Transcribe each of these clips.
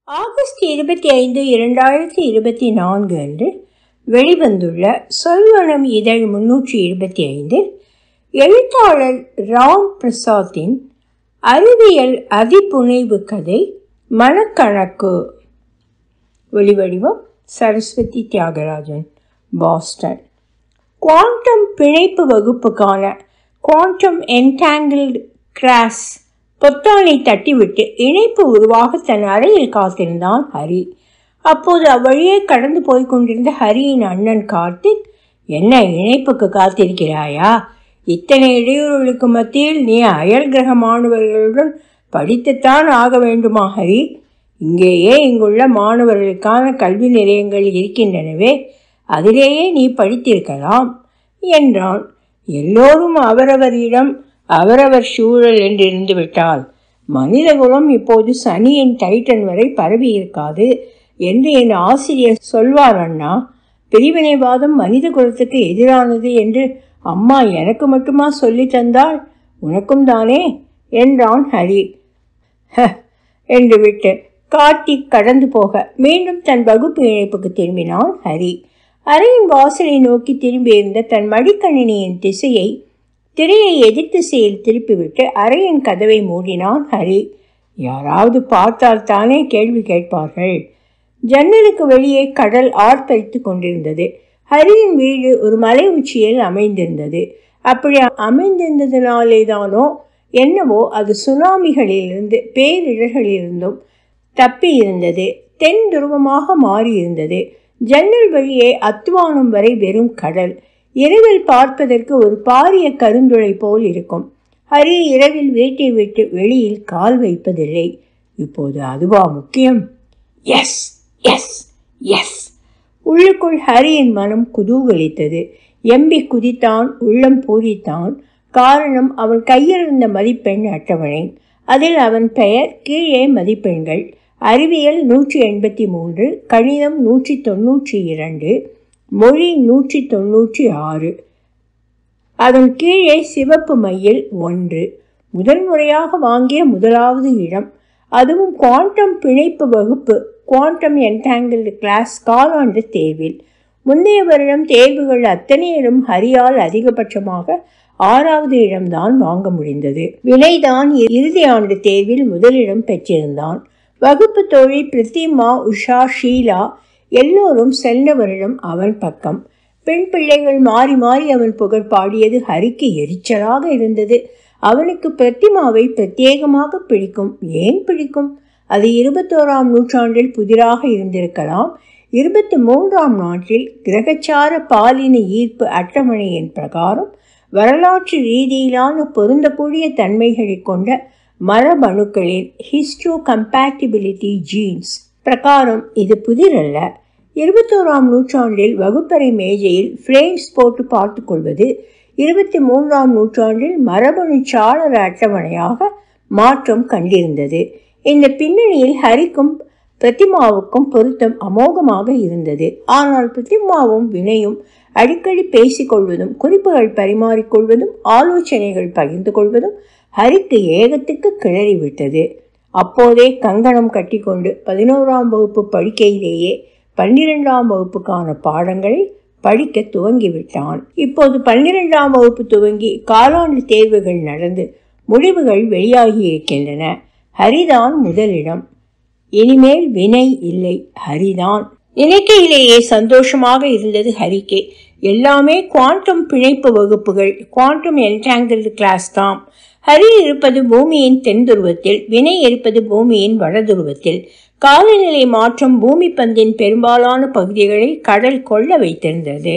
August இருபத்தி ஐந்து இரண்டாயிரத்தி இருபத்தி நான்கு அன்று வெளிவந்துள்ள சொல்வனம் இதழ் முன்னூற்றி இருபத்தி ஐந்தில் எழுத்தாளர் ராம் பிரசாத்தின் அறிவியல் அதிப்புனைவு கதை மனக்கணக்கு ஒலிவடிவம் சரஸ்வதி தியாகராஜன் பாஸ்டன் குவாண்டம் பிணைப்பு வகுப்புக்கான குவாண்டம் என்டாங்கிள்டு கிராஸ் பொத்தானை தட்டிவிட்டு இணைப்பு உருவாக தன் அறையில் காத்திருந்தான் ஹரி அப்போது அவ்வழியே கடந்து போய்க் கொண்டிருந்த ஹரியின் அண்ணன் கார்த்திக் என்ன இணைப்புக்கு காத்திருக்கிறாயா இத்தனை இடையூறுகளுக்கு மத்தியில் நீ அயல் கிரக மாணவர்களுடன் படித்துத்தான் ஆக வேண்டுமா ஹரி இங்கேயே இங்குள்ள மாணவர்களுக்கான கல்வி நிலையங்கள் இருக்கின்றனவே அதிலேயே நீ படித்திருக்கலாம் என்றான் எல்லோரும் அவரவரிடம் அவரவர் சூழல் என்றிருந்து விட்டால் மனிதகுலம் இப்போது சனியின் டைட்டன் வரை பரவி இருக்காது என்று என் ஆசிரியர் சொல்வார் அண்ணா பிரிவினைவாதம் மனித குலத்துக்கு எதிரானது என்று அம்மா எனக்கு மட்டுமா சொல்லி தந்தாள் உனக்கும் தானே என்றான் ஹரி "ஹ" என்று விட்டு காட்டி கடந்து போக மீண்டும் தன் வகுப்பு இணைப்புக்கு திரும்பினான் ஹரி அறையின் வாசலை நோக்கி திரும்பியிருந்த தன் மடிக்கணினியின் திசையை திரையை எதிர் திசையில் திருப்பிவிட்டு அறையின் கதவை மூடினான் ஹரி யாராவது பார்த்தால் தானே கேள்வி கேட்பார்கள் ஜன்னலுக்கு வெளியே கடல் ஆர்ப்பரித்து கொண்டிருந்தது ஹரியின் வீடு ஒரு மலை உச்சியில் அமைந்திருந்தது அப்படி அமைந்திருந்ததினாலே தானோ என்னவோ அது சுனாமிகளிலிருந்து பேரிடர்களிலிருந்தும் தப்பி இருந்தது தென் துருவமாக மாறியிருந்தது ஜன்னல் வழியே அத்துவானம் வரை வெறும் கடல் இரவில் பார்ப்பதற்கு ஒரு பாரிய கருந்துளை போல் இருக்கும் ஹரி இரவில் வீட்டை விட்டு வெளியில் கால் வைப்பதில்லை இப்போது அதுவா முக்கியம் எஸ் எஸ் எஸ் உள்ளுக்குள் ஹரியின் மனம் குதூகலித்தது எம்பி குதித்தான் உள்ளம் பூரித்தான் காரணம் அவன் கையில் இருந்த மதிப்பெண் அட்டவணை அதில் அவன் பெயர் கீழே மதிப்பெண்கள் அறிவியல் நூற்றி எண்பத்தி மூன்று கணிதம் நூற்றி தொண்ணூற்றி இரண்டு மொழி நூற்றி தொண்ணூற்றி ஆறு அதன் கீழே சிவப்பு மையில் ஒன்று முதல் முறையாக வாங்கிய முதலாவது இடம் அதுவும் குவாண்டம் பிணைப்பு வகுப்பு குவாண்டம் என்டாங்கிள்டு கிளாஸ் காலாண்டு தேர்வில் முந்தைய வருடம் தேர்வுகள் அத்தனையிலும் ஹரியால் அதிகபட்சமாக ஆறாவது இடம்தான் வாங்க முடிந்தது வினைதான் இறுதி ஆண்டு தேர்வில் முதலிடம் பெற்றிருந்தான் வகுப்பு தோழி பிரித்திமா உஷா ஷீலா எல்லோரும் சென்ற வருடம் அவன் பக்கம் பெண் பிள்ளைகள் மாறி மாறி அவன் புகழ் பாடியது ஹரிக்கு எரிச்சலாக இருந்தது அவனுக்கு பிரத்திமாவை பிரத்யேகமாக பிடிக்கும் ஏன் பிடிக்கும் அது இருபத்தோராம் நூற்றாண்டில் புதிராக இருந்திருக்கலாம் இருபத்தி மூன்றாம் நாட்டில் கிரகச்சார பாலின ஈர்ப்பு அட்டவணையின் பிரகாரம் வரலாற்று ரீதியிலான பொருந்தக்கூடிய தன்மைகளை கொண்ட மரபணுக்களின் ஹிஸ்டோ கம்பேட்டிபிலிட்டி ஜீன்ஸ் பிரகாரம் இது புதிரல்ல இருபத்தோராம் நூற்றாண்டில் வகுப்பறை மேஜையில் ஃப்ரேம்ஸ் போட்டு பார்த்து கொள்வது இருபத்தி மூன்றாம் நூற்றாண்டில் மரபணு சாளர அட்டவணையாக மாற்றம் கண்டிருந்தது இந்த பின்னணியில் ஹரிக்கும் பிரதிமாவுக்கும் பொருத்தம் அமோகமாக இருந்தது ஆனால் பிரதிமாவும் வினையும் அடிக்கடி பேசிக்கொள்வதும் குறிப்புகள் பரிமாறிக்கொள்வதும் ஆலோசனைகள் பகிர்ந்து கொள்வதும் ஹரிக்கு ஏகத்துக்கு கிளறிவிட்டது அப்போதே கங்கணம் கட்டிக்கொண்டு பதினோராம் வகுப்பு படிக்கையிலேயே பன்னிரெண்டாம் வகுப்புக்கான பாடங்களை படிக்க துவங்கிவிட்டான் இப்போது பன்னிரெண்டாம் வகுப்பு துவங்கி காலாண்டு தேர்வுகள் நடந்து முடிவுகள் வெளியாகி இருக்கின்றன ஹரிதான் முதலிடம் இனிமேல் வினை இல்லை ஹரிதான் நினைக்கையிலேயே சந்தோஷமாக இருந்தது ஹரிக்கே எல்லாமே குவாண்டம் பிணைப்பு வகுப்புகள் குவாண்டம் என்டாங்கிள்டு கிளாஸ் தான் ஹரி இருப்பது பூமியின் தென் துருவத்தில் வினை இருப்பது பூமியின் வட துருவத்தில் காலநிலை மாற்றம் பூமி பந்தின் பெரும்பாலான பகுதிகளை கடல் கொள்ள வைத்திருந்தது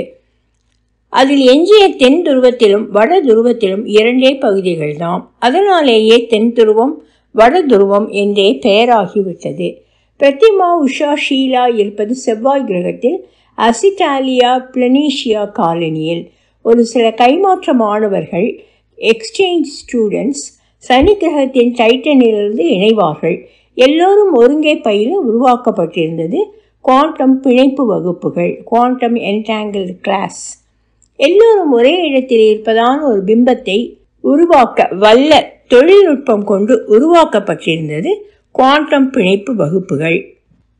அதில் எஞ்சிய தென் துருவத்திலும் வட துருவத்திலும் இரண்டே பகுதிகள்தாம் அதனாலேயே தென் துருவம் வட துருவம் என்றே பெயராகிவிட்டது பிரதிமா உஷா ஷீலா இருப்பது செவ்வாய் கிரகத்தில் அசிட்டாலியா பிளனீஷியா காலனியில் ஒரு சில கைமாற்ற மாணவர்கள் எக்ஸ்சேஞ்ச் ஸ்டூடெண்ட்ஸ் சனி கிரகத்தின் டைட்டனிலிருந்து இணைவார்கள் எல்லோரும் ஒருங்கே பயில உருவாக்கப்பட்டிருந்தது குவாண்டம் பிணைப்பு வகுப்புகள் குவாண்டம் என்டாங்கிள் கிளாஸ் எல்லோரும் ஒரே இடத்தில் இருப்பதான ஒரு பிம்பத்தை உருவாக்க வல்ல தொழில்நுட்பம் கொண்டு உருவாக்கப்பட்டிருந்தது குவாண்டம் பிணைப்பு வகுப்புகள்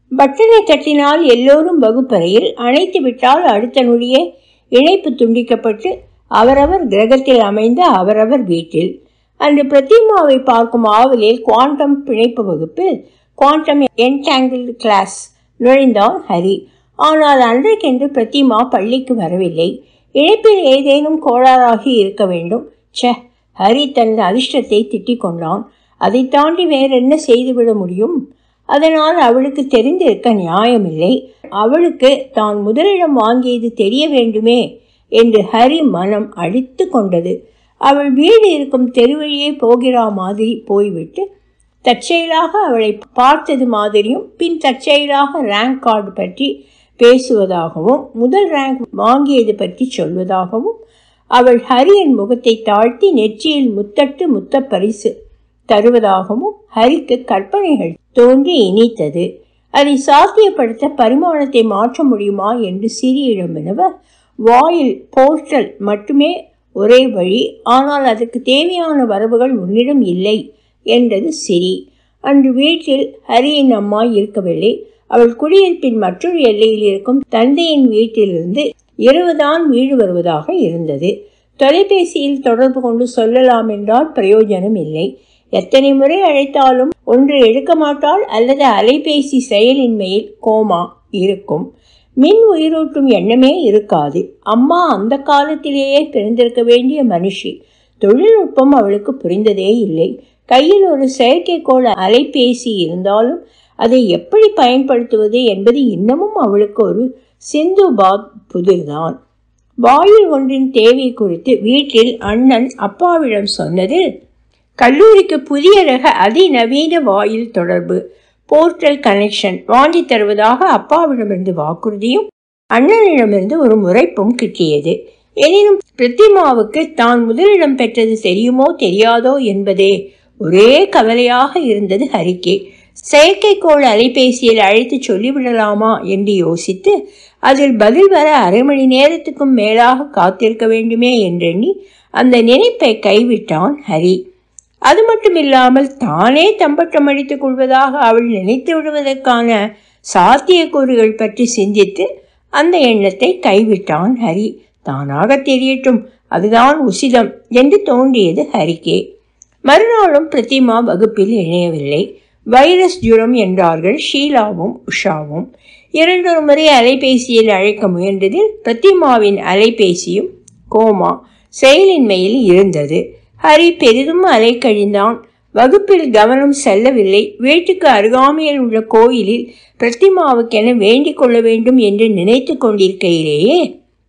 பட்டனை தட்டினால் எல்லோரும் வகுப்பறையில் அணைத்து விட்டால் அடுத்த நொடியே இணைப்பு துண்டிக்கப்பட்டு அவரவர் கிரகத்தில் அமைந்த அவரவர் வீட்டில் அன்று பிரதிமாவை பார்க்கும் ஆவலில் குவாண்டம் பிணைப்பு வகுப்பில் குவாண்டம் என்டாங்கிள் கிளாஸ் நுழைந்தான் ஹரி ஆனால் அன்றைக்கென்று பிரதிமா பள்ளிக்கு வரவில்லை இழைப்பில் ஏதேனும் கோளாறாகி இருக்க வேண்டும் ச்சே ஹரி தனது அதிர்ஷ்டத்தை திட்டிக் கொண்டான் அதை தாண்டி வேறென்ன செய்துவிட முடியும் அதனால் அவளுக்கு தெரிந்திருக்க நியாயமில்லை அவளுக்கு தான் முதலிடம் வாங்கியது தெரிய வேண்டுமே என்று ஹரி மனம் அடித்து கொண்டது அவள் வீடு இருக்கும் தெருவழியே போகிறா மாதிரி போய்விட்டு தற்செயலாக அவளை பார்த்தது மாதிரியும் பின் தற்செயலாக ரேங்க் கார்டு பற்றி பேசுவதாகவும் முதல் ரேங்க் வாங்கியது பற்றி சொல்வதாகவும் அவள் ஹரியின் முகத்தை தாழ்த்தி நெற்றியில் முத்தட்டு முத்த பரிசு தருவதாகவும் ஹரிக்கு கற்பனைகள் தோன்றி இனித்தது அதை சாத்தியப்படுத்த பரிமாணத்தை மாற்ற முடியுமா என்று சிறியிடம் வினவ வாயில் போர்ட்டல் மட்டுமே ஒரே வழி ஆனால் அதற்கு தேவையான வரவுகள் உன்னிடம் இல்லை என்றது சிரி அன்று வீட்டில் ஹரியின் அம்மா இருக்கவில்லை அவள் குடியிருப்பின் மற்றொரு எல்லையில் இருக்கும் தந்தையின் வீட்டிலிருந்து இரவுதான் வீடு வருவதாக இருந்தது தொலைபேசியில் தொடர்பு கொண்டு சொல்லலாம் என்றால் பிரயோஜனம் இல்லை எத்தனை முறை அழைத்தாலும் ஒன்று எடுக்க மாட்டாள் அல்லது அலைபேசி செயலின்மையில் கோமா இருக்கும் மின் உயிரூட்டும் எண்ணமே இருக்காது அம்மா அந்த காலத்திலேயே பிறந்திருக்க வேண்டிய மனுஷி தொழில்நுட்பம் அவளுக்கு புரிந்ததே இல்லை கையில் ஒரு செயற்கைக்கோள் அலைபேசி இருந்தாலும் அதை எப்படி பயன்படுத்துவது என்பது இன்னமும் அவளுக்கு ஒரு சிந்து பாத் புதிர்தான் வாயில் ஒன்றின் தேவை குறித்து வீட்டில் அண்ணன் அப்பாவிடம் சொன்னதில் கல்லூரிக்கு புதிய ரக அதிநவீன வாயில் தொடர்பு போர்ட்டல் கனெக்ஷன் வாங்கி தருவதாக அப்பாவிடமிருந்து வாக்குறுதியும் அண்ணனிடமிருந்து ஒரு முறைப்பும் கிட்டியது எனினும் பிரதிமாவுக்கு தான் முதலிடம் பெற்றது தெரியுமோ தெரியாதோ என்பதே ஒரே கவலையாக இருந்தது ஹரிக்கே செயற்கைக்கோள் அலைபேசியில் அழைத்து சொல்லிவிடலாமா என்று யோசித்து அதில் பதில் வர அரை மணி நேரத்துக்கும் மேலாக காத்திருக்க வேண்டுமே என்றெண்ணி அந்த நினைப்பை கைவிட்டான் ஹரி அது மட்டுமில்லாமல் தானே தம்பட்டம் அடித்துக் கொள்வதாக அவள் நினைத்து விடுவதற்கான சாத்தியக்கூறுகள் பற்றி சிந்தித்து அந்த எண்ணத்தை கைவிட்டான் ஹரி தானாக தெரியட்டும் அதுதான் உசிதம் என்று தோன்றியது ஹரிக்கே மறுநாளும் பிரதிமா வகுப்பில் இணையவில்லை வைரஸ் ஜுரம் என்றார்கள் ஷீலாவும் உஷாவும் இரண்டொரு முறை அலைபேசியில் அழைக்க முயன்றதில் பிரதிமாவின் அலைபேசியும் கோமா செயலின்மையில் இருந்தது ஹரி பெரிதும் அலைக்கழிந்தான் வகுப்பில் கவனம் செல்லவில்லை வீட்டுக்கு அருகாமையில் உள்ள கோயிலில் பிரதிமாவுக்கென வேண்டிக் கொள்ள வேண்டும் என்று நினைத்து கொண்டிருக்கையிலேயே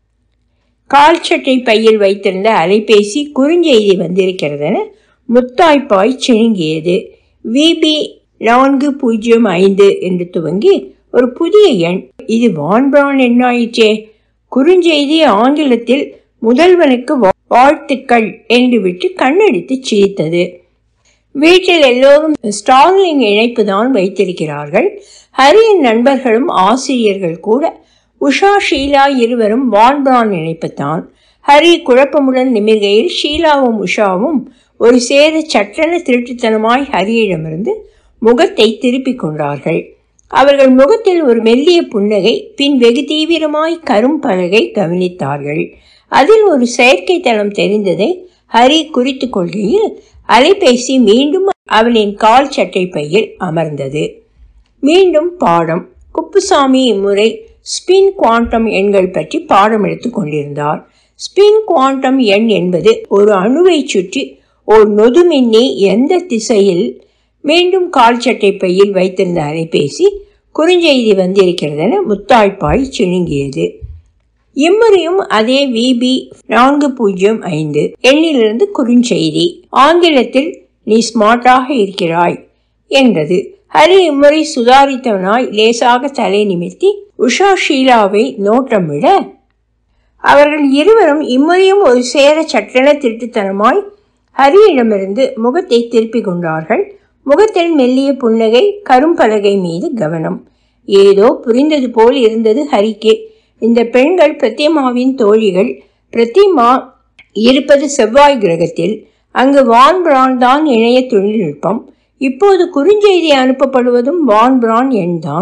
கால் சட்டை பையில் வைத்திருந்த அலைபேசி குறுஞ்செய்தி வந்திருக்கிறதென முத்தாய்ப்பாய் சிணுங்கியது விபி நான்கு பூஜ்ஜியம் ஐந்து என்று துவங்கி ஒரு புதிய எண் இது வான்பிரான் எண்ணாயிற்றே குறுஞ்செய்தி ஆங்கிலத்தில் முதல்வனுக்கு வாழ்த்துக்கள் என்று விட்டு கண்ணடித்து சிரித்தது வீட்டில் எல்லோரும் ஸ்டார்லிங் இணைப்பு தான் வைத்திருக்கிறார்கள் ஹரியின் நண்பர்களும் ஆசிரியர்கள் கூட உஷா ஷீலா இருவரும் வான்பிரான் இணைப்புத்தான் ஹரி குழப்பமுடன் நிமிர்கையில் ஷீலாவும் உஷாவும் ஒரு சேர சட்டென திருட்டுத்தனமாய் ஹரியிடமிருந்து முகத்தை திருப்பிக் கொண்டார்கள் அவர்கள் முகத்தில் ஒரு மெல்லிய புன்னகை பின் வெகு தீவிரமாய் கரும் பலகை கவனித்தார்கள் அதில் ஒரு செயற்கை தளம் தெரிந்ததை ஹரி குறித்து கொள்கையில் அலைபேசி மீண்டும் அவனின் கால் சட்டை பையில் அமர்ந்தது மீண்டும் பாடம் குப்புசாமி இம்முறை ஸ்பின் குவாண்டம் எண்கள் பற்றி பாடம் எடுத்துக் கொண்டிருந்தார் ஸ்பின் குவாண்டம் எண் என்பது ஒரு அணுவை சுற்றி ஒரு நொதுமின்னி எந்த திசையில் மீண்டும் கால் சட்டை பையில் வைத்திருந்த அலைபேசி குறுஞ்செய்தி வந்திருக்கிறதென முத்தாய்ப்பாய் சிணுங்கியது இம்முறையும் அதே விபி நான்கு பூஜ்ஜியம் ஐந்து எண்ணிலிருந்து குறுஞ்செய்தி ஆங்கிலத்தில் நீ ஸ்மார்ட்டாக இருக்கிறாய் என்றது ஹரி இம்முறை சுதாரித்தவனாய் லேசாக தலை நிமிர்த்தி உஷா ஷீலாவை நோட்டம் விட அவர்கள் இருவரும் இம்முறையும் ஒரு சேர சட்டென திருட்டுத்தனமாய் ஹரியிடமிருந்து முகத்தை திருப்பிக் கொண்டார்கள் முகத்தில் மெல்லிய புன்னகை கரும்பலகை மீது கவனம் ஏதோ புரிந்தது போல் இருந்தது ஹரிக்கே இந்த பெண்கள் பிரத்திமாவின் தோழிகள் பிரத்திமா இருப்பது செவ்வாய் கிரகத்தில் அங்கு வான் பிரான் தான் இணைய தொழில்நுட்பம் இப்போது குறுஞ்செய்தி அனுப்பப்படுவதும் வான் பிரான் எண்தான்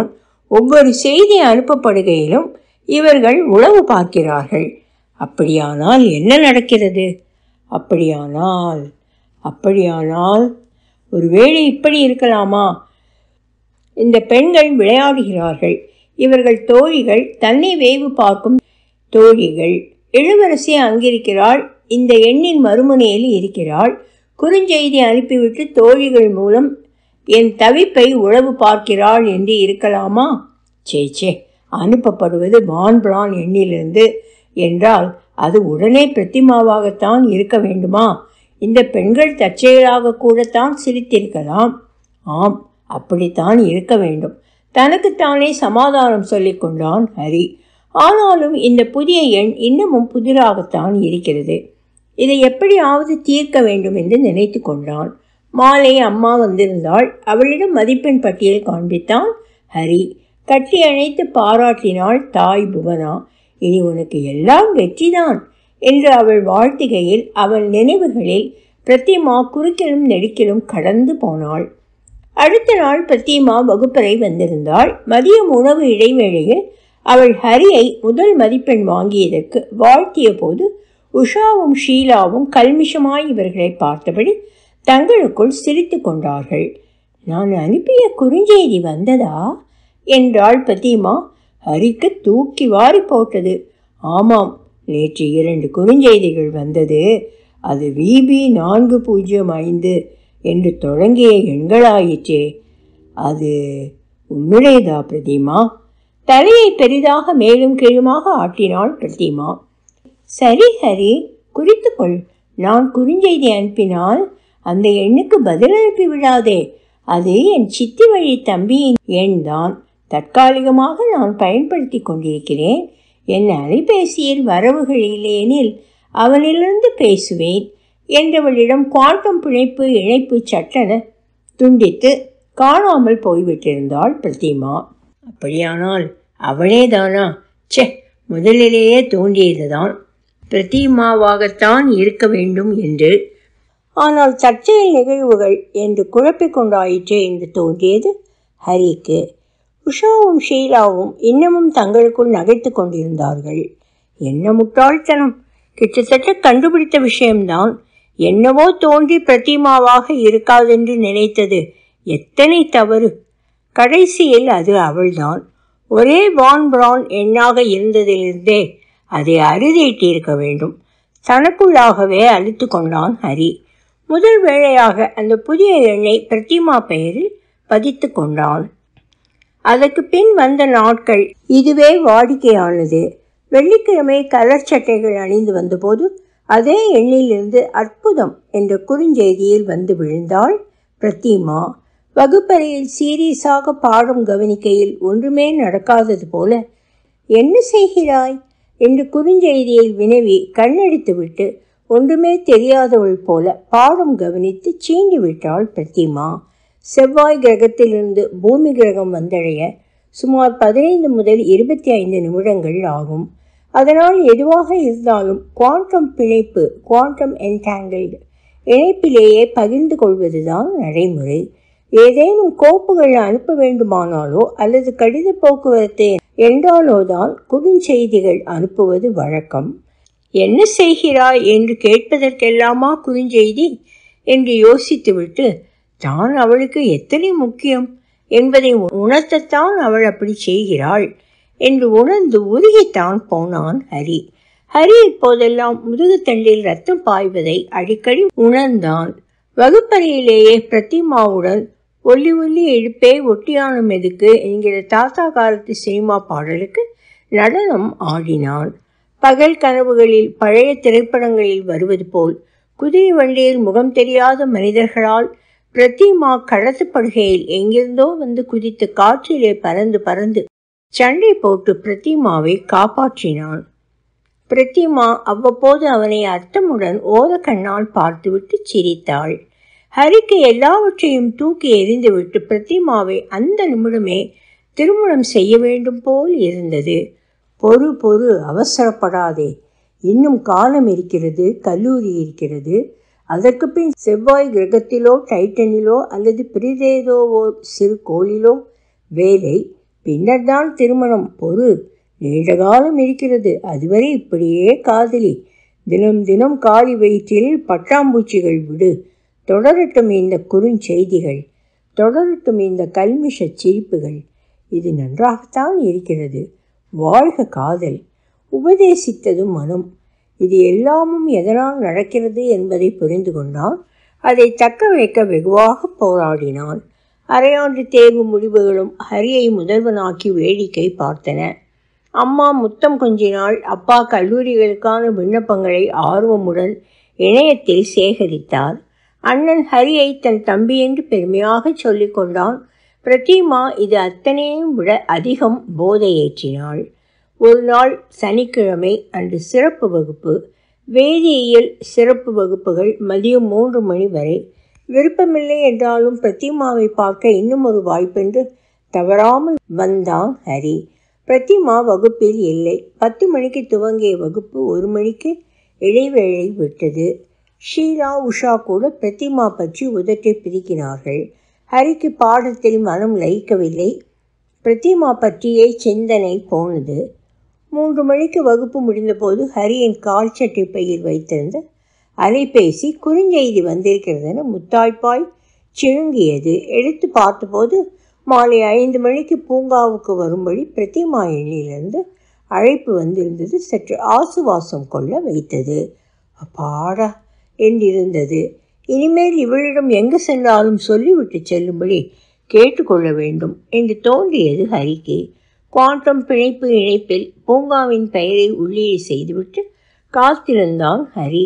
ஒவ்வொரு செய்தி அனுப்பப்படுகையிலும் இவர்கள் உளவு பார்க்கிறார்கள் அப்படியானால் என்ன நடக்கிறது அப்படியானால் அப்படியானால் ஒருவேளை இப்படி இருக்கலாமா இந்த பெண்கள் விளையாடுகிறார்கள் இவர்கள் தோழிகள் தன்னை வேவு பார்க்கும் தோழிகள் இளவரசி அங்கிருக்கிறாள் இந்த எண்ணின் மறுமுனையில் இருக்கிறாள் குறுஞ்செய்தி அனுப்பிவிட்டு தோழிகள் மூலம் என் தவிப்பை உளவு பார்க்கிறாள் என்று இருக்கலாமா சே சே அனுப்பப்படுவது வான் பிளான் எண்ணிலிருந்து என்றால் அது உடனே பிரதிமாவாகத்தான் இருக்க வேண்டுமா இந்த பெண்கள் தற்செயலாக கூடத்தான் சிரித்திருக்கலாம் ஆம் அப்படித்தான் இருக்க வேண்டும் தனக்குத்தானே சமாதானம் சொல்லிக் கொண்டான் ஹரி ஆனாலும் இந்த புதிய எண் இன்னமும் புதிராகத்தான் இருக்கிறது இதை எப்படியாவது தீர்க்க வேண்டும் என்று நினைத்து கொண்டான் மாலை அம்மா வந்திருந்தாள் அவளிடம் மதிப்பெண் பட்டியல் காண்பித்தான் ஹரி கட்டி அணைத்து பாராட்டினாள் தாய் புவனா இனி உனக்கு எல்லாம் வெற்றிதான் என்று அவள் வாழ்த்துகையில் அவள் நினைவுகளில் பிரத்திமா குறுக்கிலும் நெடுக்கிலும் கடந்து போனாள் அடுத்த நாள் பிரத்திமா வகுப்பறை வந்திருந்தாள் மதியம் உணவு இடைவேளையில் அவள் ஹரியை முதல் மதிப்பெண் வாங்கியதற்கு வாழ்த்திய போது உஷாவும் ஷீலாவும் கல்மிஷமாய் இவர்களை பார்த்தபடி தங்களுக்குள் சிரித்து கொண்டார்கள் நான் அனுப்பிய குறுஞ்செய்தி வந்ததா என்றாள் பத்திமா ஹரிக்கு தூக்கி வாரி போட்டது ஆமாம் நேற்று இரண்டு குறுஞ்செய்திகள் வந்தது அது விபி நான்கு பூஜ்ஜியம் ஐந்து என்று தொடங்கிய எண்களாயிற்றே அது உன்னுடையதா பிரதிமா தலையை பெரிதாக மேலும் கீழுமாக ஆட்டினாள் பிரதிமா சரி ஹரி குறித்துக்கொள் நான் குறுஞ்செய்தி அனுப்பினால் அந்த எண்ணுக்கு பதில் அனுப்பி விடாதே அது என் சித்தி வழி தம்பியின் எண் தான் தற்காலிகமாக நான் பயன்படுத்தி கொண்டிருக்கிறேன் என் அலைபேசியில் வரவுகள் இல்லையெனில் அவனிலிருந்து பேசுவேன் என்றவளிடம் குவாண்டம் பிணைப்பு இணைப்பு சட்டென துண்டித்து காணாமல் போய்விட்டிருந்தாள் பிரதிமா அப்படியானால் அவளே தானா ச்சே முதலிலேயே தோன்றியதுதான் பிரதிமாவாகத்தான் இருக்க வேண்டும் என்று ஆனால் தற்செயல் நிகழ்வுகள் என்று குழப்பிக் கொண்டாயிற்றே என்று தோன்றியது ஹரிக்கு உஷாவும் ஷீலாவும் இன்னமும் தங்களுக்குள் நகைத்து கொண்டிருந்தார்கள் என்ன முட்டாள்தனம் கிட்டத்தட்ட கண்டுபிடித்த விஷயம்தான் என்னவோ தோன்றி பிரதிமாவாக இருக்காதென்று நினைத்தது எத்தனை தவறு கடைசியில் அது அவள்தான் ஒரே வான் பிரான் எண்ணாக இருந்ததிலிருந்தே அதை அறுதியிட்டிருக்க வேண்டும் தனக்குள்ளாகவே அழித்து கொண்டான் ஹரி முதல் வேளையாக அந்த புதிய எண்ணை பிரதிமா பெயரில் பதித்து கொண்டான் அதற்கு பின் வந்த நாட்கள் இதுவே வாடிக்கையானது வெள்ளிக்கிழமை கலர் சட்டைகள் அணிந்து வந்தபோது அதே எண்ணிலிருந்து அற்புதம் என்ற குறுஞ்செய்தியில் வந்து விழுந்தாள் பிரத்திமா வகுப்பறையில் சீரியஸாக பாடம் கவனிக்கையில் ஒன்றுமே நடக்காதது போல என்ன செய்கிறாய் என்று குறுஞ்செய்தியில் வினவி கண்ணடித்துவிட்டு ஒன்றுமே தெரியாதவள் போல பாடம் கவனித்து சீண்டி விட்டாள் பிரத்திமா செவ்வாய் கிரகத்திலிருந்து பூமி கிரகம் வந்தடைய சுமார் பதினைந்து முதல் இருபத்தி ஐந்து நிமிடங்கள் ஆகும் அதனால் எதுவாக இருந்தாலும் குவாண்டம் பிணைப்பு குவாண்டம் என்டாங்கிள்டு இணைப்பிலேயே பகிர்ந்து கொள்வதுதான் நடைமுறை ஏதேனும் கோப்புகள் அனுப்ப வேண்டுமானாலோ அல்லது கடித போக்குவரத்து என்றாலோ தான் குறுஞ்செய்திகள் அனுப்புவது வழக்கம் என்ன செய்கிறாய் என்று கேட்பதற்கெல்லாமா குறுஞ்செய்தி என்று யோசித்துவிட்டு தான் அவளுக்கு எத்தனை முக்கியம் என்பதை உணர்த்தத்தான் அவள் அப்படி செய்கிறாள் என்று உணர்ந்து உருகித்தான் போனான் ஹரி ஹரி இப்போதெல்லாம் முதுகுத்தண்டில் ரத்தம் பாய்வதை அடிக்கடி உணர்ந்தான் வகுப்பறையிலேயே பிரதிமாவுடன் ஒல்லி ஒல்லி எழுப்பே ஒட்டியானம் எதுக்கு என்கிற தாத்தா காலத்து சினிமா பாடலுக்கு நடனம் ஆடினான் பகல் கனவுகளில் பழைய திரைப்படங்களில் வருவது போல் குதிரை வண்டியில் முகம் தெரியாத மனிதர்களால் பிரதிமா கடத்தப்படுகையில் எங்கிருந்தோ வந்து குதித்து காற்றிலே பறந்து பறந்து சண்டை போட்டு பிரதிமாவை காப்பாற்றினான் பிரதிமா அவ்வப்போது அவனை அர்த்தமுடன் ஓத கண்ணால் பார்த்துவிட்டு சிரித்தாள் ஹரிக்கு எல்லாவற்றையும் தூக்கி எறிந்துவிட்டு பிரதிமாவை அந்த நிமிடமே திருமணம் செய்ய வேண்டும் போல் இருந்தது பொறு பொறு அவசரப்படாதே இன்னும் காலம் இருக்கிறது கல்லூரி இருக்கிறது அதற்கு பின் செவ்வாய் கிரகத்திலோ டைட்டனிலோ அல்லது பிரிதேதோவோ சிறு கோளிலோ வேலை பின்னர் தான் திருமணம் பொறு நீண்ட காலம் இருக்கிறது அதுவரை இப்படியே காதலி தினம் தினம் காலி வயிற்றில் பட்டாம்பூச்சிகள் விடு தொடரட்டும் இந்த குறுஞ்செய்திகள் தொடரட்டும் இந்த கல்மிஷ சிரிப்புகள் இது நன்றாகத்தான் இருக்கிறது வாழ்க காதல் உபதேசித்ததும் மனம் இது எல்லாமும் எதனால் நடக்கிறது என்பதை புரிந்து கொண்டான் அதை தக்க வைக்க வெகுவாக போராடினான் அரையாண்டு தேர்வு முடிவுகளும் ஹரியை முதல்வனாக்கி வேடிக்கை பார்த்தன அம்மா முத்தம் கொஞ்சினாள் அப்பா கல்லூரிகளுக்கான விண்ணப்பங்களை ஆர்வமுடன் இணையத்தில் சேகரித்தார் அண்ணன் ஹரியை தன் தம்பி என்று பெருமையாக சொல்லிக் கொண்டான் பிரதிமா இது அத்தனையும் விட அதிகம் போதையேற்றினாள் ஒரு நாள் சனிக்கிழமை அன்று சிறப்பு வகுப்பு வேதியியல் சிறப்பு வகுப்புகள் மதியம் மூன்று மணி வரை விருப்பமில்லை என்றாலும் பிரதிமாவை பார்க்க இன்னும் ஒரு வாய்ப்பென்று தவறாமல் வந்தான் ஹரி பிரதிமா வகுப்பில் இல்லை பத்து மணிக்கு துவங்கிய வகுப்பு ஒரு மணிக்கு இடைவேளை விட்டது ஷீலா உஷா கூட பிரதிமா பற்றி உதட்டை பிரிக்கினார்கள் ஹரிக்கு பாடத்தில் மனம் லயிக்கவில்லை பிரதிமா பற்றியே சிந்தனை போனது மூன்று மணிக்கு வகுப்பு முடிந்தபோது ஹரியின் கால் சட்டை பையில் வைத்திருந்த அலைபேசி குறுஞ்செய்தி வந்திருக்கிறதுன்னு முத்தாய்ப்பாய் சிழுங்கியது எடுத்து பார்த்தபோது மாலை ஐந்து மணிக்கு பூங்காவுக்கு வரும்படி பிரதிமா எண்ணிலிருந்து அழைப்பு வந்திருந்தது சற்று ஆசுவாசம் கொள்ள வைத்தது அப்பாடா என்றிருந்தது இனிமேல் இவளிடம் எங்கு சென்றாலும் சொல்லிவிட்டு செல்லும்படி கேட்டுக்கொள்ள வேண்டும் என்று தோன்றியது ஹரிக்கு குவாண்டம் பிணைப்பு இணைப்பில் பூங்காவின் பெயரை உள்ளீடு செய்துவிட்டு காத்திருந்தான் ஹரி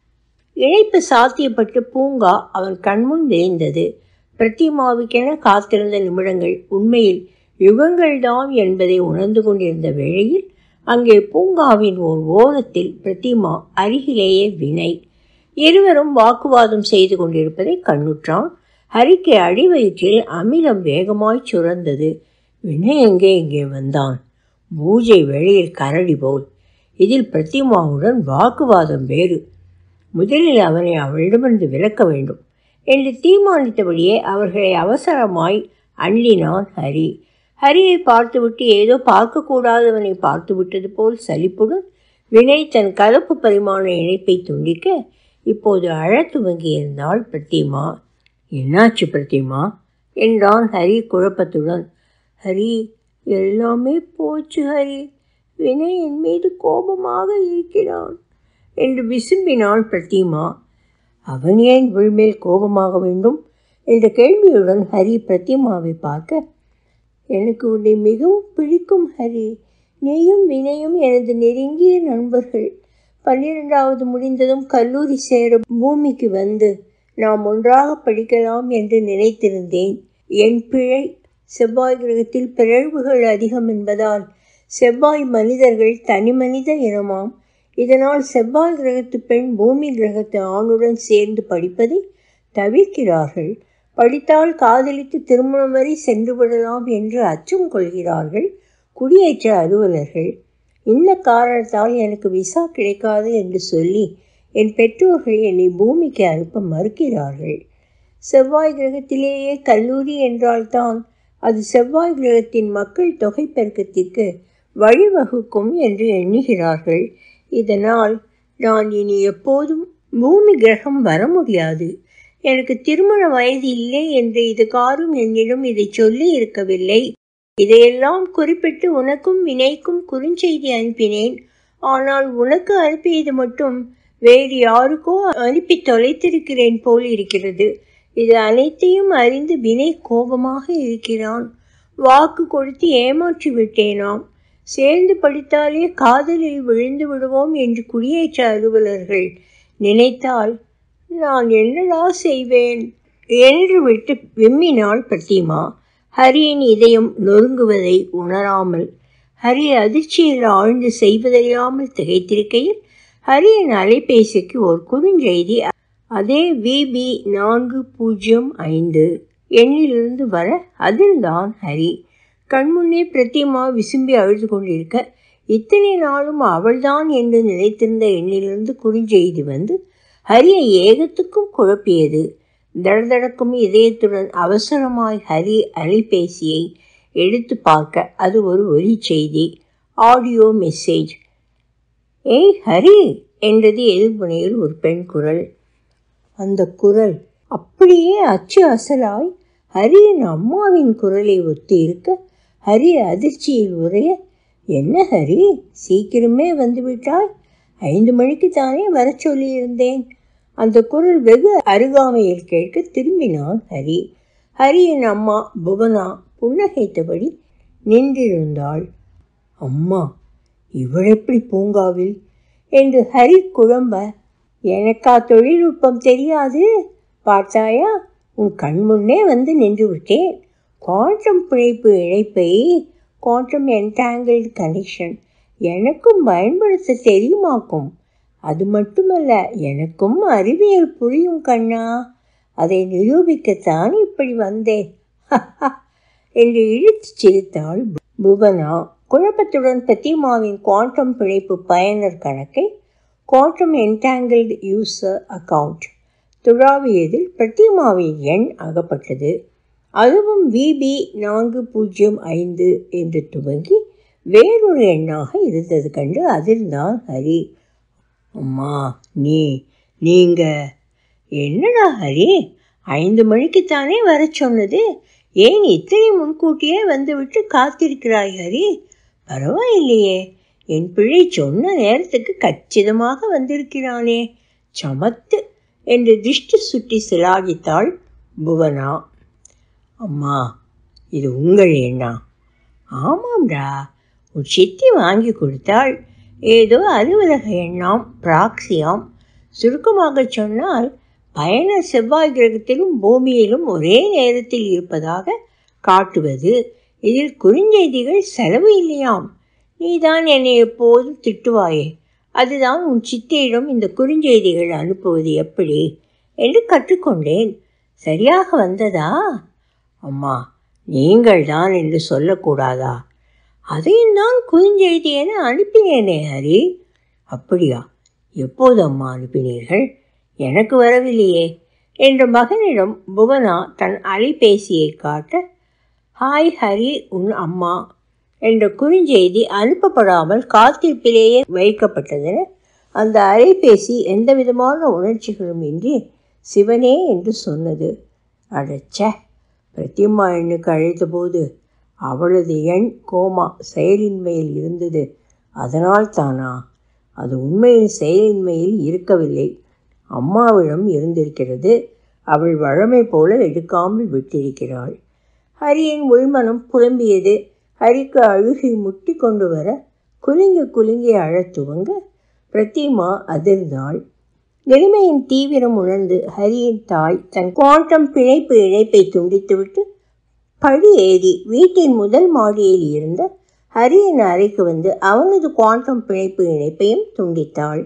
இணைப்பு சாத்தியப்பட்டு பூங்கா அவன் கண்முன் விரிந்தது பிரதிமாவுக்கென காத்திருந்த நிமிடங்கள் உண்மையில் யுகங்கள்தான் என்பதை உணர்ந்து கொண்டிருந்த வேளையில் அங்கே பூங்காவின் ஓர் ஓரத்தில் பிரதிமா அருகிலேயே வினை இருவரும் வாக்குவாதம் செய்து கொண்டிருப்பதை கண்ணுற்றான் ஹரிக்கு அடிவயிற்றில் அமிலம் வேகமாய் சுரந்தது வினய் எங்கே இங்கே வந்தான் பூஜை வெளியில் கரடி போல் இதில் பிரதிமாவுடன் வாக்குவாதம் வேறு முதலில் அவனை அவளிடமிருந்து விலக்க வேண்டும் என்று தீர்மானித்தபடியே அவர்களை அவசரமாய் அள்ளினான் ஹரி ஹரியை பார்த்துவிட்டு ஏதோ பார்க்கக்கூடாதவனை பார்த்துவிட்டது போல் சலிப்புடன் வினய் தன் கலப்பு பரிமாண இணைப்பை துண்டிக்க இப்போது அழத் துவங்கியிருந்தாள் பிரத்திமா என்னாச்சு பிரத்திமா என்றான் ஹரி குழப்பத்துடன் ஹரி எல்லாமே போச்சு ஹரி வினய் என் மீது கோபமாக இருக்கிறான் என்று விசும்பினாள் பிரத்திமா அவன் ஏன் விழ்மேல் கோபமாக வேண்டும் என்ற கேள்வியுடன் ஹரி பிரத்திமாவை பார்க்க எனக்கு உன்னை மிகவும் பிடிக்கும் ஹரி நீயும் வினையும் எனது நெருங்கிய நண்பர்கள் பன்னிரெண்டாவது முடிந்ததும் கல்லூரி சேர பூமிக்கு வந்து நாம் ஒன்றாக படிக்கலாம் என்று நினைத்திருந்தேன் என் பிழை செவ்வாய் கிரகத்தில் பிறழ்வுகள் அதிகம் என்பதால் செவ்வாய் மனிதர்கள் தனி மனித இனமாம் இதனால் செவ்வாய் கிரகத்து பெண் பூமி கிரகத்து ஆணுடன் சேர்ந்து படிப்பதை தவிர்க்கிறார்கள் படித்தால் காதலித்து திருமணம் வரை சென்று விடலாம் என்று அச்சம் கொள்கிறார்கள் குடியேற்ற அலுவலர்கள் இந்த காரணத்தால் எனக்கு விசா கிடைக்காது என்று சொல்லி என் பெற்றோர்கள் என்னை பூமிக்கு அனுப்ப மறுக்கிறார்கள் செவ்வாய் கிரகத்திலேயே கல்லூரி என்றால்தான் அது செவ்வாய் கிரகத்தின் மக்கள் தொகை பெருக்கத்திற்கு வழிவகுக்கும் என்று எண்ணுகிறார்கள் இதனால் நான் இனி எப்போதும் பூமி கிரகம் வர முடியாது எனக்கு திருமண வயது இல்லை என்று இது காரும் என்னிடம் இதை சொல்லி இருக்கவில்லை இதையெல்லாம் குறிப்பிட்டு உனக்கும் வினைக்கும் குறுஞ்செய்தி அனுப்பினேன் ஆனால் உனக்கு அனுப்பியது மட்டும் வேறு யாருக்கோ அனுப்பி தொலைத்திருக்கிறேன் போல் இருக்கிறது இது அனைத்தையும் அறிந்து வினை கோபமாக இருக்கிறான் வாக்கு கொடுத்து ஏமாற்றி விட்டேனாம் சேர்ந்து படித்தாலே காதலில் விழுந்து விடுவோம் என்று குடியேற்ற அலுவலர்கள் நினைத்தால் நான் என்னடா செய்வேன் என்று விட்டு விம்மினாள் பிரதிமா ஹரியின் இதயம் நொறுங்குவதை உணராமல் ஹரி அதிர்ச்சியில் ஆழ்ந்து செய்வதறியாமல் திகைத்திருக்கையில் ஹரியின் அலைபேசிக்கு ஒரு குறுஞ்செய்தி அதே விபி நான்கு பூஜ்ஜியம் ஐந்து எண்ணிலிருந்து வர அதில்தான் ஹரி கண்முன்னே பிரத்திமா விசும்பி அழுது கொண்டிருக்க இத்தனை நாளும் அவள்தான் என்று நினைத்திருந்த எண்ணிலிருந்து குறுஞ்செய்தி வந்து ஹரியை ஏகத்துக்கும் குழப்பியது தடதடக்கும் இதயத்துடன் அவசரமாய் ஹரி அலைபேசியை எடுத்து பார்க்க அது ஒரு ஒலி செய்தி ஆடியோ மெசேஜ் ஏய் ஹரி என்றது எதிர்முனையில் ஒரு பெண் குரல் அந்த குரல் அப்படியே அச்சு அசலாய் ஹரியின் அம்மாவின் குரலை ஒத்து இருக்க ஹரி அதிர்ச்சியில் உரைய என்ன ஹரி சீக்கிரமே வந்து விட்டாய் ஐந்து மணிக்கு தானே வர சொல்லியிருந்தேன் அந்த குரல் வெகு அருகாமையில் கேட்க திரும்பினான் ஹரி ஹரியின் அம்மா புவனா புன்னகைத்தபடி நின்றிருந்தாள் அம்மா இவளெப்படி பூங்காவில் என்று ஹரி குழம்ப எனக்கா தொழில்நுட்பம் தெரியாது பார்த்தாயா உன் கண் முன்னே வந்து நின்று விட்டேன் குவாண்டம் பிணைப்பு இழைப்பை குவாண்டம் என்டாங்கிள்டு கனெக்ஷன் எனக்கும் பயன்படுத்த தெரியுமாக்கும் அது மட்டுமல்ல எனக்கும் அறிவியல் புரியும் கண்ணா அதை நிரூபிக்கத்தான் இப்படி வந்தேன் என்று இழுத்துச் சிரித்தாள் புவனா குழப்பத்துடன் பிரத்திமாவின் குவாண்டம் பிழைப்பு பயனர் கணக்கை குவாண்டம் என்டாங்கிள்டு யூசர் அக்கவுண்ட் துழாவியதில் பிரத்திமாவின் எண் அகப்பட்டது அதுவும் விபி நான்கு பூஜ்ஜியம் ஐந்து என்று துவங்கி வேறொரு எண்ணாக இருந்தது கண்டு அதிர்ந்தான் ஹரி அம்மா நீ நீங்க என்னடா ஹரி ஐந்து மணிக்குத்தானே வர சொன்னது ஏன் இத்தனை முன்கூட்டியே வந்துவிட்டு காத்திருக்கிறாய் ஹரி பரவாயில்லையே என் பிள்ளை சொன்ன நேரத்துக்கு கச்சிதமாக வந்திருக்கிறானே சமத்து என்று திஷ்டி சுட்டி சிலாகித்தாள் புவனா அம்மா இது உங்கள் எண்ணா ஆமாம்டா உன் சித்தி வாங்கி கொடுத்தாள் ஏதோ அலுவலக எண்ணாம் பிராக்சியாம் சுருக்கமாக சொன்னால் பயணர் செவ்வாய் கிரகத்திலும் பூமியிலும் ஒரே நேரத்தில் இருப்பதாக காட்டுவது இதில் குறுஞ்செய்திகள் செலவு இல்லையாம் நீதான் என்னை எப்போதும் திட்டுவாயே அதுதான் உன் சித்தியிடம் இந்த குறுஞ்செய்திகள் அனுப்புவது எப்படி என்று கற்றுக்கொண்டேன் சரியாக வந்ததா அம்மா நீங்கள் தான் என்று சொல்லக்கூடாதா அதையும் தான் குறுஞ்செய்தி என அனுப்பினேனே ஹரி அப்படியா எப்போது அம்மா அனுப்பினீர்கள் எனக்கு வரவில்லையே என்ற மகனிடம் புவனா தன் அலைபேசியை காட்ட ஹாய் ஹரி உன் அம்மா என்ற குறுஞ்செய்தி அனுப்பப்படாமல் காத்திருப்பிலேயே வைக்கப்பட்டதென அந்த அலைபேசி எந்த விதமான உணர்ச்சிகளும் இன்றி சிவனே என்று சொன்னது அடச்ச பிரத்தியம்மா எண்ணுக்கு அழைத்தபோது அவளது எண் கோமா செயலின்மையில் இருந்தது அதனால் தானா அது உண்மையில் செயலின்மையில் இருக்கவில்லை அம்மாவிடம் இருந்திருக்கிறது அவள் வழமை போல எடுக்காமல் விட்டிருக்கிறாள் ஹரியின் உள்மனம் புலம்பியது ஹரிக்கு அழுகை முட்டி கொண்டு வர குலுங்கி குலுங்கி அழத் துவங்க பிரத்திமா அதிர்ந்தாள் நிலைமையின் தீவிரம் உணர்ந்து ஹரியின் தாய் தன் குவாண்டம் பிணைப்பு இணைப்பை துண்டித்துவிட்டு படி ஏறி வீட்டின் முதல் மாடியில் இருந்த ஹரியின் அறைக்கு வந்து அவனது குவாண்டம் பிணைப்பு இணைப்பையும் துண்டித்தாள்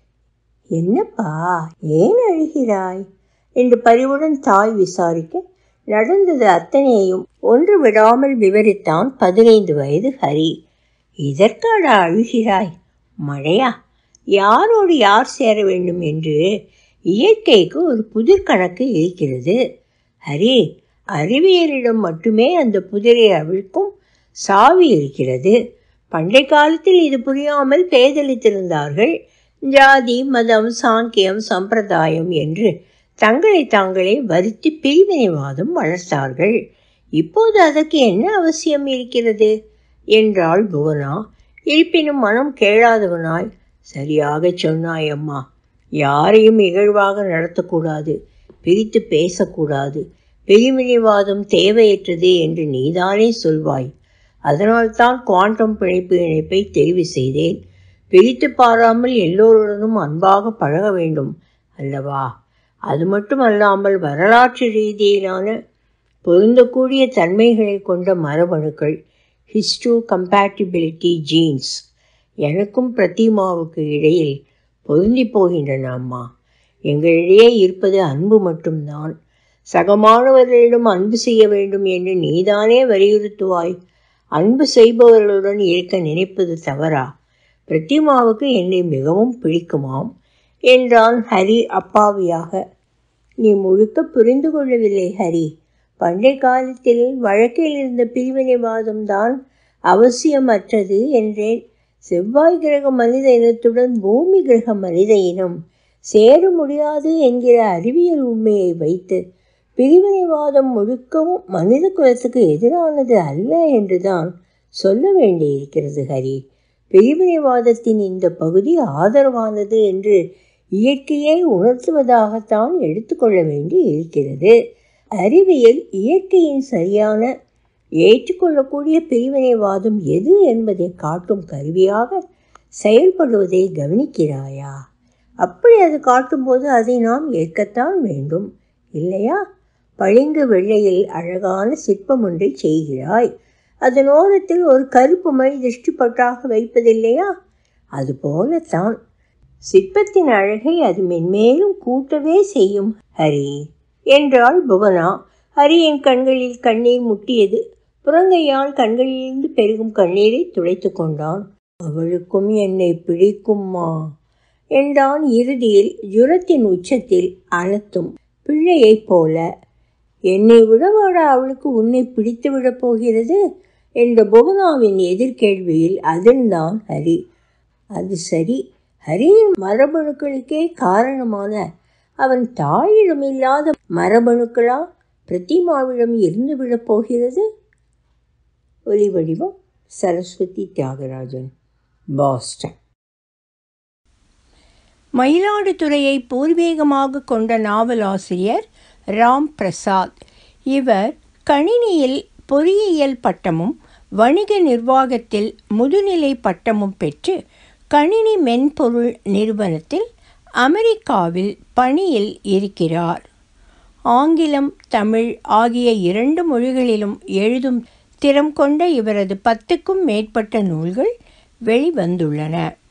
என்னப்பா ஏன் அழுகிறாய் என்று பரிவுடன் தாய் விசாரிக்க நடந்தது அத்தனையையும் ஒன்று விடாமல் விவரித்தான் பதினைந்து வயது ஹரி இதற்காடா அழுகிறாய் மழையா யாரோடு யார் சேர வேண்டும் என்று இயற்கைக்கு ஒரு புதிர் கணக்கு இருக்கிறது ஹரி அறிவியலிடம் மட்டுமே அந்த புதிரை அவிழ்க்கும் சாவி இருக்கிறது பண்டை காலத்தில் இது புரியாமல் பேதலித்திருந்தார்கள் ஜாதி மதம் சாங்கியம் சம்பிரதாயம் என்று தங்களை தாங்களே வருத்தி பிரிவினைவாதம் வளர்த்தார்கள் இப்போது அதற்கு என்ன அவசியம் இருக்கிறது என்றாள் புவனா இருப்பினும் மனம் கேளாதவனாய் சரியாக சொன்னாய் அம்மா யாரையும் இகழ்வாக நடத்தக்கூடாது பிரித்து பேசக்கூடாது பிரிவினைவாதம் தேவையற்றது என்று நீதானே சொல்வாய் அதனால்தான் குவாண்டம் பிணைப்பு இணைப்பை தெரிவு செய்தேன் பிரித்து பாராமல் எல்லோருடனும் அன்பாக பழக வேண்டும் அல்லவா அது மட்டுமல்லாமல் வரலாற்று ரீதியிலான பொருந்தக்கூடிய தன்மைகளை கொண்ட மரபணுக்கள் ஹிஸ்டோ கம்பேட்டிபிலிட்டி ஜீன்ஸ் எனக்கும் பிரதிமாவுக்கு இடையில் பொருந்தி போகின்றன அம்மா எங்களிடையே இருப்பது அன்பு மட்டும்தான் சகமானவர்களிடம் அன்பு செய்ய வேண்டும் என்று நீதானே வலியுறுத்துவாய் அன்பு செய்பவர்களுடன் இருக்க நினைப்பது தவறா பிரத்திமாவுக்கு என்னை மிகவும் பிடிக்குமாம் என்றான் ஹரி அப்பாவியாக நீ முழுக்க புரிந்து கொள்ளவில்லை ஹரி பண்டை காலத்தில் வழக்கில் இருந்த பிரிவினைவாதம்தான் அவசியமற்றது என்றேன் செவ்வாய் கிரக மனித இனத்துடன் பூமி கிரக மனித இனம் சேர முடியாது என்கிற அறிவியல் உண்மையை வைத்து பிரிவினைவாதம் முழுக்கவும் மனித குலத்துக்கு எதிரானது அல்ல என்றுதான் சொல்ல வேண்டியிருக்கிறது ஹரி பிரிவினைவாதத்தின் இந்த பகுதி ஆதரவானது என்று இயற்கையை உணர்த்துவதாகத்தான் எடுத்துக்கொள்ள வேண்டி இருக்கிறது அறிவியல் இயற்கையின் சரியான ஏற்றுக்கொள்ளக்கூடிய பிரிவினைவாதம் எது என்பதை காட்டும் கருவியாக செயல்படுவதை கவனிக்கிறாயா அப்படி அது காட்டும்போது அதை நாம் ஏற்கத்தான் வேண்டும் இல்லையா பளிங்கு வெள்ளையில் அழகான சிற்பம் ஒன்றை செய்கிறாய் அதன் ஓரத்தில் ஒரு கருப்பு மை திருஷ்டிப்பட்டாக வைப்பதில்லையா அதுபோலத்தான் சிற்பத்தின் அழகை அது மென்மேலும் கூட்டவே செய்யும் ஹரி என்றாள் புவனா ஹரியின் கண்களில் கண்ணீர் முட்டியது புறங்கையால் கண்களிலிருந்து பெருகும் கண்ணீரை துடைத்து கொண்டான் அவளுக்கும் என்னை பிடிக்கும்மா என்றான் இறுதியில் ஜுரத்தின் உச்சத்தில் அனத்தும் பிள்ளையைப் போல என்னை விடவாட அவளுக்கு உன்னை பிடித்து விடப் போகிறது என்ற புவனாவின் எதிர்கேள்வியில் அதிர்ந்தான் ஹரி அது சரி ஹரியின் மரபணுக்களுக்கே காரணமான அவன் தாயிடம் இல்லாத மரபணுக்களா பிரதிமாவிடம் இருந்து விடப் போகிறது ஒலி வடிவம் சரஸ்வதி தியாகராஜன் பாஸ்டன் மயிலாடுதுறையை பூர்வீகமாக கொண்ட நாவலாசிரியர் ராம் பிரசாத் இவர் கணினியில் பொறியியல் பட்டமும் வணிக நிர்வாகத்தில் முதுநிலை பட்டமும் பெற்று கணினி மென்பொருள் நிறுவனத்தில் அமெரிக்காவில் பணியில் இருக்கிறார் ஆங்கிலம் தமிழ் ஆகிய இரண்டு மொழிகளிலும் எழுதும் திறம் கொண்ட இவரது பத்துக்கும் மேற்பட்ட நூல்கள் வெளிவந்துள்ளன